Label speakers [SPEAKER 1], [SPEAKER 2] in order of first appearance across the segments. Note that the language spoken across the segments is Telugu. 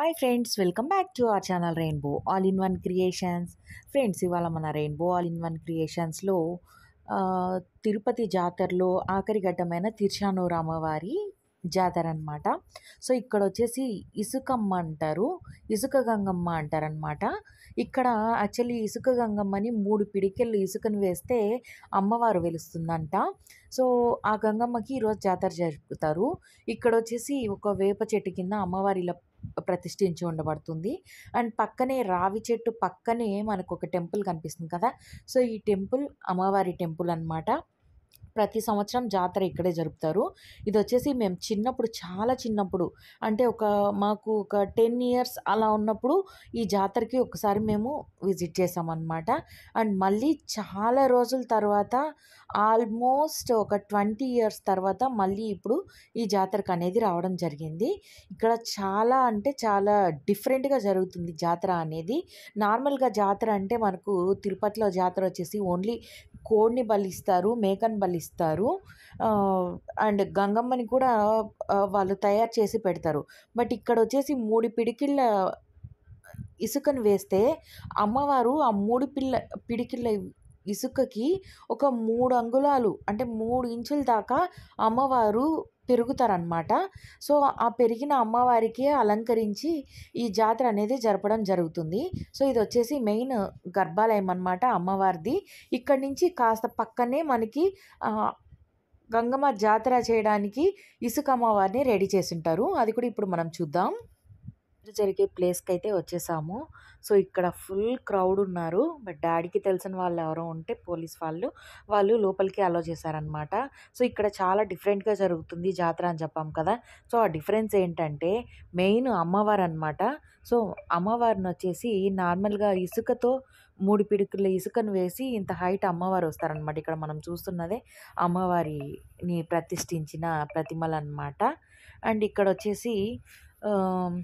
[SPEAKER 1] Hi friends welcome back to our channel rainbow all in one creations friends ఇవాళ మన రెయిన్బో ఆల్ ఇన్ వన్ క్రియేషన్స్లో తిరుపతి జాతరలో ఆఖరి ఘట్టమైన తిరుచానూరు అమ్మవారి జాతర అనమాట సో ఇక్కడ వచ్చేసి ఇసుకమ్మ అంటారు ఇసుక గంగమ్మ అంటారనమాట ఇక్కడ యాక్చువల్లీ ఇసుక గంగమ్మని మూడు పిడికెళ్ళు ఇసుకను వేస్తే అమ్మవారు వెలుస్తుందంట సో ఆ గంగమ్మకి ఈరోజు జాతర జరుపుతారు ఇక్కడ వచ్చేసి ఒక వేప చెట్టు కింద అమ్మవారి ఇలా ప్రతిష్ఠించి ఉండబడుతుంది అండ్ పక్కనే రావి చెట్టు పక్కనే మనకు ఒక టెంపుల్ కనిపిస్తుంది కదా సో ఈ టెంపుల్ అమ్మవారి టెంపుల్ అన్నమాట ప్రతి సంవత్సరం జాతర ఇక్కడే జరుపుతారు ఇది వచ్చేసి మేము చిన్నప్పుడు చాలా చిన్నప్పుడు అంటే ఒక మాకు ఒక టెన్ ఇయర్స్ అలా ఉన్నప్పుడు ఈ జాతరకి ఒకసారి మేము విజిట్ చేసామన్నమాట అండ్ మళ్ళీ చాలా రోజుల తర్వాత ఆల్మోస్ట్ ఒక ట్వంటీ ఇయర్స్ తర్వాత మళ్ళీ ఇప్పుడు ఈ జాతరకు అనేది రావడం జరిగింది ఇక్కడ చాలా అంటే చాలా డిఫరెంట్గా జరుగుతుంది జాతర అనేది నార్మల్గా జాతర అంటే మనకు తిరుపతిలో జాతర వచ్చేసి ఓన్లీ కోడిని బలిస్తారు మేకని బలిస్తారు అండ్ గంగమ్మని కూడా ఆ, వాళ్ళు తయారు చేసి పెడతారు బట్ ఇక్కడ వచ్చేసి మూడు పిడికిళ్ళ ఇసుకను వేస్తే అమ్మవారు ఆ మూడు పిల్ల పిడికిళ్ళ ఇసుకకి ఒక మూడు అంగుళాలు అంటే మూడు ఇంచుల దాకా అమ్మవారు పెరుగుతారనమాట సో ఆ పెరిగిన అమ్మవారికి అలంకరించి ఈ జాతర అనేది జరపడం జరుగుతుంది సో ఇది వచ్చేసి మెయిన్ గర్భాలయం అన్నమాట అమ్మవారిది ఇక్కడి నుంచి కాస్త పక్కనే మనకి ఆ, గంగమ్మ జాతర చేయడానికి ఇసుక అమ్మవారిని రెడీ చేసింటారు అది కూడా ఇప్పుడు మనం చూద్దాం జరిగే ప్లేస్కి అయితే వచ్చేసాము సో ఇక్కడ ఫుల్ క్రౌడ్ ఉన్నారు బట్ డాడీకి తెలిసిన వాళ్ళు ఎవరో ఉంటే పోలీస్ వాళ్ళు వాళ్ళు లోపలికి అలో చేశారనమాట సో ఇక్కడ చాలా డిఫరెంట్గా జరుగుతుంది జాతర అని చెప్పాం కదా సో ఆ డిఫరెన్స్ ఏంటంటే మెయిన్ అమ్మవారు అనమాట సో అమ్మవారిని వచ్చేసి నార్మల్గా ఇసుకతో మూడు పిడుకుల ఇసుకను వేసి ఇంత హైట్ అమ్మవారు వస్తారనమాట ఇక్కడ మనం చూస్తున్నదే అమ్మవారిని ప్రతిష్ఠించిన ప్రతిమలు అనమాట అండ్ ఇక్కడ వచ్చేసి ఆమ్,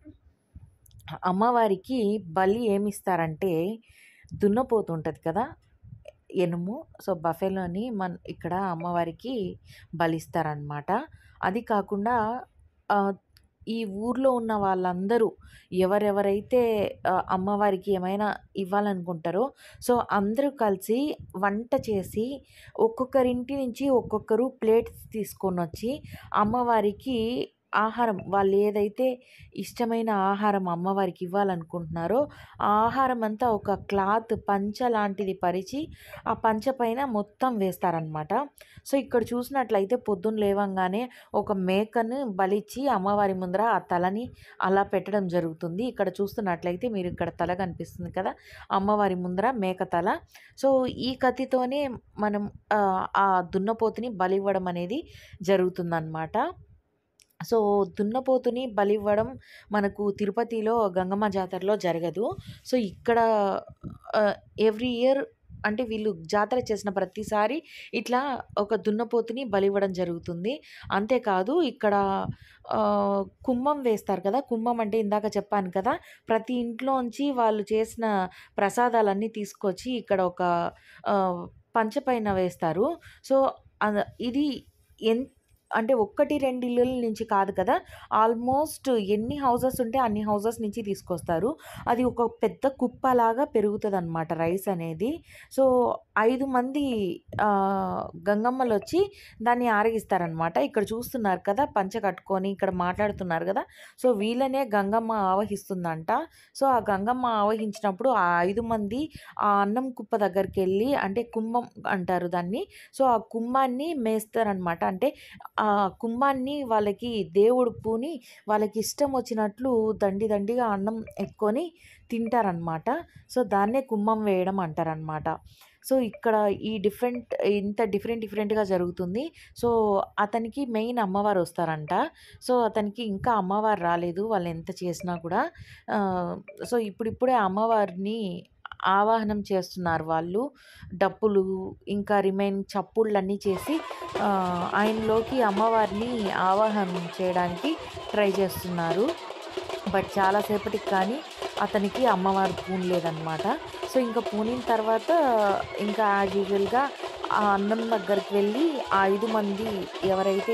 [SPEAKER 1] అమ్మవారికి బలి ఏమి ఇస్తారంటే దున్నపోతు ఉంటుంది కదా ఎనుము సో బఫెలోని మన ఇక్కడ అమ్మవారికి బలిస్తారనమాట అది కాకుండా ఆ, ఈ ఊర్లో ఉన్న వాళ్ళందరూ ఎవరెవరైతే ఆ, అమ్మవారికి ఏమైనా ఇవ్వాలనుకుంటారో సో అందరూ కలిసి వంట చేసి ఒక్కొక్కరింటి నుంచి ఒక్కొక్కరు ప్లేట్ తీసుకొని వచ్చి అమ్మవారికి ఆహారం వాళ్ళు ఏదైతే ఇష్టమైన ఆహారం అమ్మవారికి ఇవ్వాలనుకుంటున్నారో ఆ ఆహారం అంతా ఒక క్లాత్ పంచ లాంటిది పరిచి ఆ పంచ పైన మొత్తం వేస్తారనమాట సో ఇక్కడ చూసినట్లయితే పొద్దున్న లేవంగానే ఒక మేకను బలిచ్చి అమ్మవారి ముందర ఆ తలని అలా పెట్టడం జరుగుతుంది ఇక్కడ చూస్తున్నట్లయితే మీరు ఇక్కడ తల కనిపిస్తుంది కదా అమ్మవారి ముందర మేక తల సో ఈ కత్తితోనే మనం ఆ, ఆ దున్నపోతుని బలివ్వడం అనేది జరుగుతుందన్నమాట సో దున్నపోతుని బలివ్వడం మనకు తిరుపతిలో గంగమ్మ జాతరలో జరగదు సో ఇక్కడ ఎవ్రీ ఇయర్ అంటే వీళ్ళు జాతర చేసిన ప్రతిసారి ఇట్లా ఒక దున్నపోతుని బలివ్వడం జరుగుతుంది అంతేకాదు ఇక్కడ ఆ, కుంభం వేస్తారు కదా కుంభం అంటే ఇందాక చెప్పాను కదా ప్రతి ఇంట్లోంచి వాళ్ళు చేసిన ప్రసాదాలన్నీ తీసుకొచ్చి ఇక్కడ ఒక ఆ, పంచ పైన వేస్తారు సో అద- ఇది ఎన్ అంటే ఒక్కటి రెండు ఇళ్ళ నుంచి కాదు కదా ఆల్మోస్ట్ ఎన్ని హౌసెస్ ఉంటే అన్ని హౌసెస్ నుంచి తీసుకొస్తారు అది ఒక పెద్ద కుప్పలాగా పెరుగుతుంది అనమాట రైస్ అనేది సో ఐదు మంది ఆ, గంగమ్మలు వచ్చి దాన్ని ఆరగిస్తారనమాట ఇక్కడ చూస్తున్నారు కదా పంచ కట్టుకొని ఇక్కడ మాట్లాడుతున్నారు కదా సో వీళ్ళనే గంగమ్మ ఆవహిస్తుందంట సో ఆ గంగమ్మ ఆవహించినప్పుడు ఆ ఐదు మంది ఆ అన్నం కుప్ప దగ్గరికి వెళ్ళి అంటే కుంభం అంటారు దాన్ని సో ఆ కుంభాన్ని మేస్తారనమాట అంటే ఆ కుంభాన్ని వాళ్ళకి దేవుడు పూని వాళ్ళకి ఇష్టం వచ్చినట్లు దండి దండిగా అన్నం ఎత్తుకొని తింటారనమాట సో దాన్నే కుంభం వేయడం అంటారనమాట సో ఇక్కడ ఈ డిఫరెంట్ ఇంత డిఫరెంట్ డిఫరెంట్గా జరుగుతుంది సో అతనికి మెయిన్ అమ్మవారు వస్తారంట సో అతనికి ఇంకా అమ్మవారు రాలేదు వాళ్ళు ఎంత చేసినా కూడా ఆ, సో ఇప్పుడిప్పుడే అమ్మవారిని ఆవాహనం చేస్తున్నారు వాళ్ళు డప్పులు ఇంకా రిమైనింగ్ చప్పుళ్ళన్నీ చేసి ఆ, ఆయనలోకి అమ్మవారిని ఆవాహనం చేయడానికి ట్రై చేస్తున్నారు బట్ చాలాసేపటికి కానీ అతనికి అమ్మవారు పూనలేదన్నమాట సో ఇంకా పూనిన తర్వాత ఇంకా యాజ్ యూజువల్గా ఆ అన్నం దగ్గరికి వెళ్ళి ఆ ఐదు మంది ఎవరైతే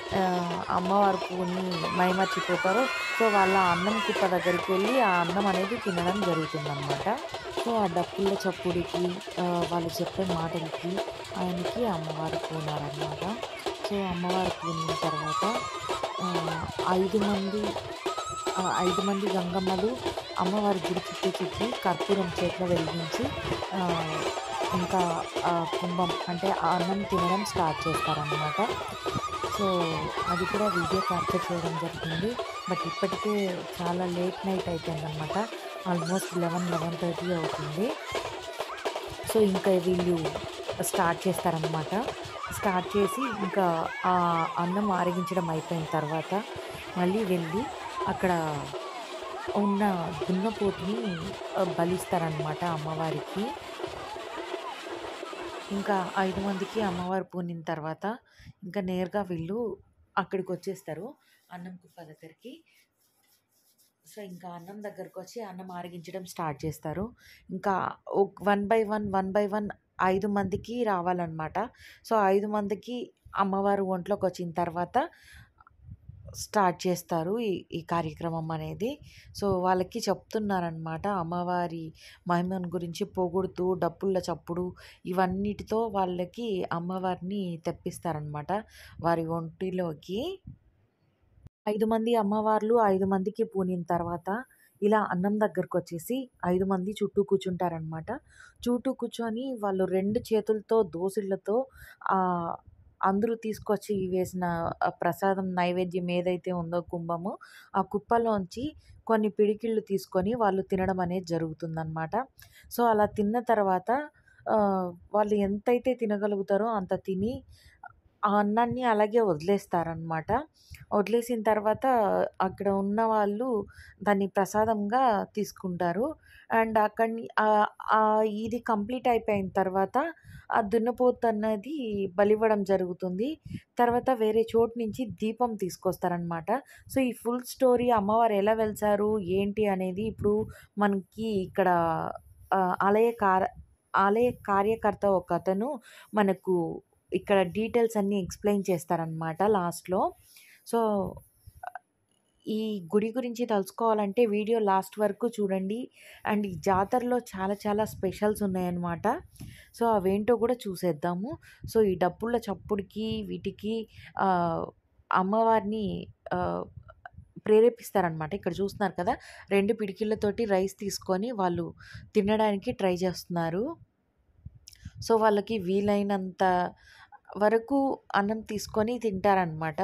[SPEAKER 1] ఆ, అమ్మవారి పువ్వుని మైమర్చిపోతారో సో వాళ్ళ అన్నం కుప్ప దగ్గరికి వెళ్ళి ఆ అన్నం అనేది తినడం జరుగుతుందన్నమాట సో ఆ డప్పుల చప్పుడికి ఆ, వాళ్ళు చెప్పే మాటలకి ఆయనకి అమ్మవారు పూనారనమాట సో అమ్మవారు పూనిన తర్వాత ఆ, ఐదు మంది ఆ, ఐదు మంది గంగమ్మలు అమ్మవారి గుడి చుట్టూ చుట్టి కర్పూరం చేతిలో వెలిగించి ఆ, ఇంకా ఆ కుంభం అంటే ఆ అన్నం తినడం స్టార్ట్ చేస్తారనమాట సో అది కూడా వీడియో క్యాప్చర్ చేయడం జరిగింది బట్ ఇప్పటికే చాలా లేట్ నైట్ అయిపోయిందనమాట ఆల్మోస్ట్ లెవెన్ లెవెన్ థర్టీ అవుతుంది సో ఇంకా వీళ్ళు స్టార్ట్ చేస్తారనమాట స్టార్ట్ చేసి ఇంకా ఆ అన్నం ఆరగించడం అయిపోయిన తర్వాత మళ్ళీ వెళ్ళి అక్కడ ఉన్న దున్నపోతుని ఆ, బలిస్తారనమాట అమ్మవారికి ఇంకా ఐదు మందికి అమ్మవారు పూనిన తర్వాత ఇంకా నేరుగా వీళ్ళు అక్కడికి వచ్చేస్తారు అన్నం కుప్ప దగ్గరికి సో ఇంకా అన్నం దగ్గరకు వచ్చి అన్నం ఆరగించడం స్టార్ట్ చేస్తారు ఇంకా one by one one by one ఐదు మందికి రావాలన్నమాట సో ఐదు మందికి అమ్మవారు ఒంట్లోకి వచ్చిన తర్వాత స్టార్ట్ చేస్తారు ఈ ఈ కార్యక్రమం అనేది సో వాళ్ళకి చెప్తున్నారనమాట అమ్మవారి మహిమను గురించి పొగుడుతూ డప్పుల చప్పుడు ఇవన్నిటితో వాళ్ళకి అమ్మవారిని తెప్పిస్తారనమాట వారి ఒంటిలోకి ఐదు మంది అమ్మవార్లు ఐదు మందికి పూనిన తర్వాత ఇలా అన్నం దగ్గరకు వచ్చేసి ఐదు మంది చుట్టూ కూర్చుంటారనమాట చుట్టూ కూర్చొని వాళ్ళు రెండు చేతులతో దోసిళ్ళతో ఆ అందరూ తీసుకొచ్చి వేసిన ఆ ప్రసాదం నైవేద్యం ఏదైతే ఉందో కుంభము ఆ కుప్పలోంచి కొన్ని పిడికిళ్ళు తీసుకొని వాళ్ళు తినడం అనేది జరుగుతుందన్నమాట సో అలా తిన్న తర్వాత ఆ, వాళ్ళు ఎంతైతే తినగలుగుతారో అంత తిని ఆ అన్నాన్ని అలాగే వదిలేస్తారనమాట వదిలేసిన తర్వాత అక్కడ ఉన్న వాళ్ళు దాన్ని ప్రసాదంగా తీసుకుంటారు అండ్ అక్కడిని ఆ- ఆ ఇది కంప్లీట్ అయిపోయిన తర్వాత ఆ దున్నపోతు అన్నది బలివ్వడం జరుగుతుంది తర్వాత వేరే చోటు నుంచి దీపం తీసుకొస్తారనమాట సో ఈ ఫుల్ స్టోరీ అమ్మవారు ఎలా వెళ్తారు ఏంటి అనేది ఇప్పుడు మనకి ఇక్కడ ఆ, ఆలయ కార ఆలయ కార్యకర్త ఒక అతను మనకు ఇక్కడ డీటెయిల్స్ అన్నీ ఎక్స్ప్లెయిన్ చేస్తారనమాట లాస్ట్లో సో ఈ గుడి గురించి తెలుసుకోవాలంటే వీడియో లాస్ట్ వరకు చూడండి అండ్ ఈ జాతరలో చాలా చాలా స్పెషల్స్ ఉన్నాయన్నమాట సో అవేంటో కూడా చూసేద్దాము సో ఈ డప్పుల చప్పుడుకి వీటికి ఆ, అమ్మవారిని ఆ, ప్రేరేపిస్తారనమాట ఇక్కడ చూస్తున్నారు కదా రెండు పిడికిళ్ళతోటి రైస్ తీసుకొని వాళ్ళు తినడానికి ట్రై చేస్తున్నారు సో వాళ్ళకి వీలైనంత వరకు అన్నం తీసుకొని తింటారనమాట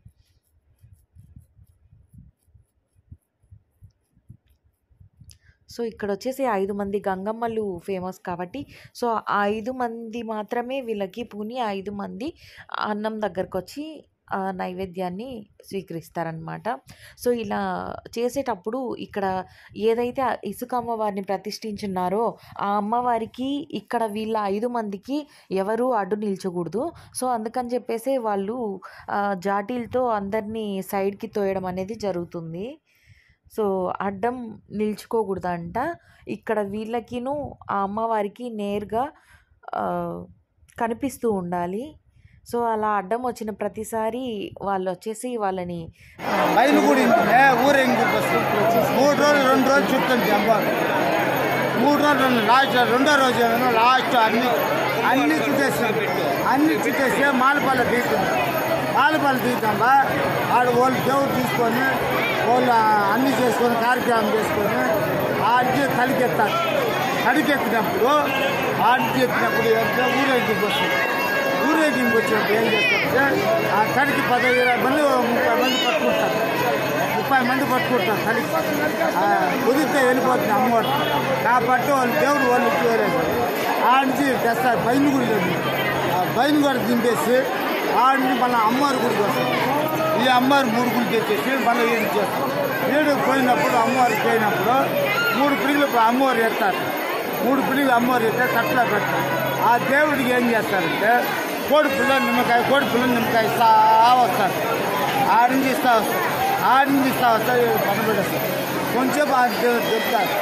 [SPEAKER 1] సో ఇక్కడ వచ్చేసి ఐదు మంది గంగమ్మలు ఫేమస్ కాబట్టి సో ఆ ఐదు మంది మాత్రమే వీళ్ళకి పూని ఐదు మంది అన్నం దగ్గరకు వచ్చి ఆ నైవేద్యాన్ని స్వీకరిస్తారనమాట సో ఇలా చేసేటప్పుడు ఇక్కడ ఏదైతే ఆ ఇసుక అమ్మవారిని ప్రతిష్ఠించున్నారో ఆ అమ్మవారికి ఇక్కడ వీళ్ళ ఐదు మందికి ఎవరు అడ్డు నిల్చకూడదు సో అందుకని చెప్పేసి వాళ్ళు ఆ, జాటీలతో అందరినీ సైడ్కి తోయడం అనేది జరుగుతుంది సో అడ్డం నిల్చుకోకూడదంట ఇక్కడ వీళ్ళకిను ఆ అమ్మవారికి నేరుగా ఆ, కనిపిస్తూ ఉండాలి సో అలా అడ్డం వచ్చిన ప్రతిసారి వాళ్ళు వచ్చేసి వాళ్ళని ఆ,
[SPEAKER 2] బయలుగుడి ఊరేగింపు బస్సు మూడు రోజులు రెండు రోజులు చుట్టండి అమ్మవారు మూడు రోజులు రెండు లాస్ట్ రెండో రోజు ఏమో లాస్ట్ అన్ని అన్ని చుట్టేసి అన్ని చుట్టేసి మాలపాల తీస్తుంది మాలపాల తీద్దాంబా ఆడ వాళ్ళు దేవుడు తీసుకొని వాళ్ళు అన్ని చేసుకొని కార్యక్రమం చేసుకొని ఆడికి తలికెత్తారు తడికెత్తినప్పుడు ఆడికి ఎత్తినప్పుడు ఎంత ఊరేగింపు వస్తుంది ఊరేగింపు వచ్చినప్పుడు ఏం చేస్తారంటే ఆ తడికి పదహైదు ఇరవై మంది ముప్పై మంది పట్టుకుంటారు ముప్పై మంది పట్టుకుంటారు తడికి ఆ, కుదిరితే వెళ్ళిపోతుంది అమ్మవారు కాబట్టి వాళ్ళు దేవుడు వాళ్ళు ఇచ్చేయలేదు ఆ నుంచి తెస్తారు బయలు గుడి ఆ బయలు కూడా దింపేసి ఆ నుంచి మళ్ళీ అమ్మవారి గుడికి వస్తారు ఈ అమ్మవారి మూడు గుడికి తెచ్చేసి మళ్ళీ ఏడు చేస్తారు ఏడు పోయినప్పుడు అమ్మవారికి పోయినప్పుడు మూడు పిడుగులు అమ్మవారు ఎత్తారు మూడు పిడుగులు అమ్మవారు ఎత్తే తట్లో పెడతారు ఆ దేవుడికి ఏం చేస్తారంటే కోడి పిల్ల నిమ్మకాయ కోడి పిల్ల నిమ్మకాయ ఇస్తా వస్తారు ఆడించి ఇస్తా వస్తారు ఆడించి ఇస్తా వస్తారు పని పెట్టేస్తారు కొంచెం ఆ దేవుడు చెప్తారు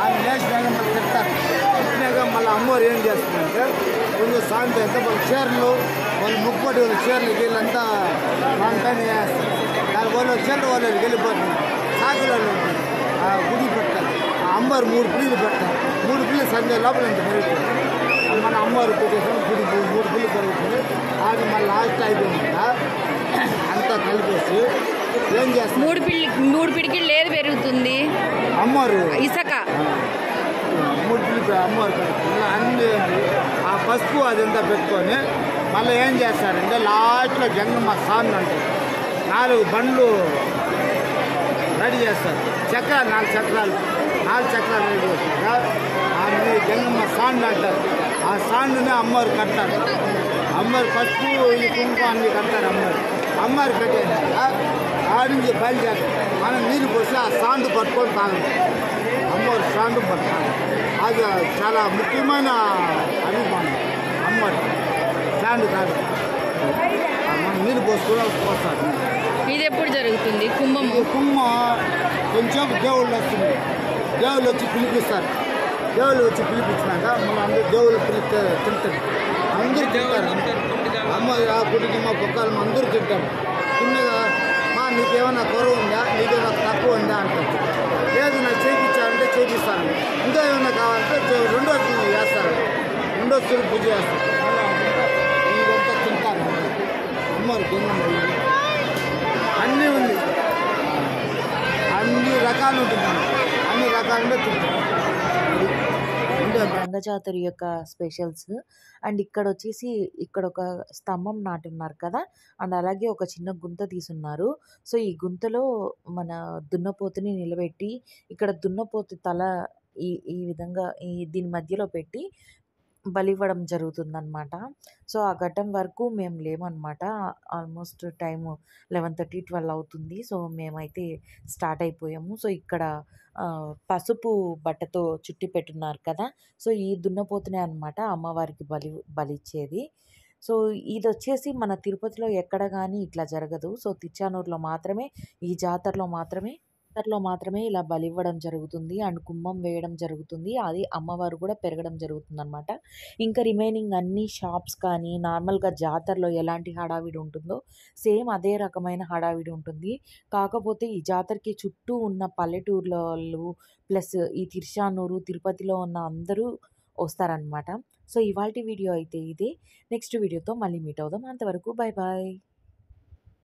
[SPEAKER 2] ఆమె లేచినాక మళ్ళీ తిడతారు తిట్టినాక మళ్ళీ అమ్మవారు ఏం చేస్తుందంటే కొంచెం సాయంత్రం అయితే వాళ్ళ చీరలు వాళ్ళు ముక్కుపడి వాళ్ళ చీరలు వీళ్ళంతా దానిపైన వేస్తారు దాని వాళ్ళు చీరలు వాళ్ళు వెళ్ళిపోతుంది సాకులు వాళ్ళు ఉంటారు ఆ గుడి పెట్టారు ఆ అమ్మవారు మూడు పిల్లలు పెట్టారు మూడు పిల్లలు సండే లోపల ఇంత పెరుగుతుంది మన అమ్మవారు పెట్టేసాం గుడి మూడు పిల్లలు పెరుగుతుంది అది మళ్ళీ లాస్ట్ అయిపోయింది అంతా కలిపేసి ఏం చేస్తారు
[SPEAKER 3] మూడు పిల్లి మూడు పిడికిళ్ళు ఏది పెరుగుతుంది
[SPEAKER 2] అమ్మవారు
[SPEAKER 3] ఇసక
[SPEAKER 2] మూడు పిలిపి అమ్మవారు పెట్టుకుని అన్ని ఆ పసుపు అదంతా పెట్టుకొని మళ్ళీ ఏం చేస్తారంటే లాస్ట్లో జంగమ్మ సాంగ్ అంటారు నాలుగు బండ్లు రెడీ చేస్తారు చక్రాలు నాలుగు చక్రాలు నాలుగు చక్రాలు రెడీ చేస్తారు అన్ని జంగమ్మ సాండ్ అంటారు ఆ సాండ్ని అమ్మవారు కడతారు అమ్మవారు పసుపు ఈ కుంకుమ అన్ని కడతారు అమ్మవారు అమ్మవారు కట్టేసాక ఆడి నుంచి బయలుదేరు మనం నీళ్ళు పోసి ఆ సాండ్ పట్టుకొని తాగడం అమ్మవారు సాండ్ పట్టాలి అది చాలా ముఖ్యమైన అభిమానం అమ్మవారు సాండ్ కాదు మనం నీళ్ళు పోసుకుని పోస్తారు
[SPEAKER 3] ఇది ఎప్పుడు జరుగుతుంది కుంభము
[SPEAKER 2] ఈ కుమ్మ కొంచెం దేవుళ్ళు వస్తుంది దేవుళ్ళు వచ్చి పిలిపిస్తారు దేవుళ్ళు వచ్చి పిలిపించినాక మన అందరూ దేవుళ్ళు పిలిస్తే తింటారు అందరూ తింటారు అమ్మ ఆ గుడికి మా పొక్కలు అందరూ తింటారు తిన్నగా మా నీకేమైనా కొరవ ఉందా నీకేమైనా తక్కువ ఉందా అంటారు లేదు నాకు చేయించాలంటే చేపిస్తాను ఇంకా ఏమైనా కావాలంటే చే- రెండో తిని వేస్తారు రెండో తిని పూజ చేస్తారు మళ్ళీ ఇదంతా తింటారు అమ్మవారు గంగమ్మ ఇది. అన్నీ ఉంది అన్ని రకాలు ఉంటుంది అన్ని రకాలుగా తింటాం
[SPEAKER 1] అండ్ గంగ జాతర యొక్క స్పెషల్స్ అండ్ ఇక్కడ వచ్చేసి ఇక్కడ ఒక స్తంభం నాటున్నారు కదా అండ్ అలాగే ఒక చిన్న గుంత తీసున్నారు సో ఈ గుంతలో మన దున్నపోతుని నిలబెట్టి ఇక్కడ దున్నపోతు తల ఈ ఈ విధంగా ఈ దీని మధ్యలో పెట్టి బలివ్వడం జరుగుతుందన్నమాట సో ఆ ఘట్టం వరకు మేము లేమన్నమాట almost time eleven thirty twelve అవుతుంది సో మేమైతే స్టార్ట్ అయిపోయాము సో ఇక్కడ ఆ, పసుపు బట్టతో చుట్టి పెట్టున్నారు కదా సో ఈ దున్నపోతునే అనమాట అమ్మవారికి బలి బలిచ్చేది సో ఇది వచ్చేసి మన తిరుపతిలో ఎక్కడ కానీ ఇట్లా జరగదు సో తిచ్చానూరులో మాత్రమే ఈ జాతరలో మాత్రమే జాతరలో మాత్రమే ఇలా బలి ఇవ్వడం జరుగుతుంది అండ్ కుంభం వేయడం జరుగుతుంది అది అమ్మవారు కూడా పెరగడం జరుగుతుంది అనమాట ఇంకా రిమైనింగ్ అన్ని షాప్స్ కానీ నార్మల్గా జాతరలో ఎలాంటి హడావిడి ఉంటుందో సేమ్ అదే రకమైన హడావిడి ఉంటుంది కాకపోతే ఈ జాతరకి చుట్టూ ఉన్న పల్లెటూర్ల వాళ్ళు ప్లస్ ఈ తిరుచానూరు తిరుపతిలో ఉన్న అందరూ వస్తారనమాట సో ఇవాళ వీడియో అయితే ఇదే నెక్స్ట్ వీడియోతో మళ్ళీ మీట్ అవుదాం అంతవరకు బాయ్ బాయ్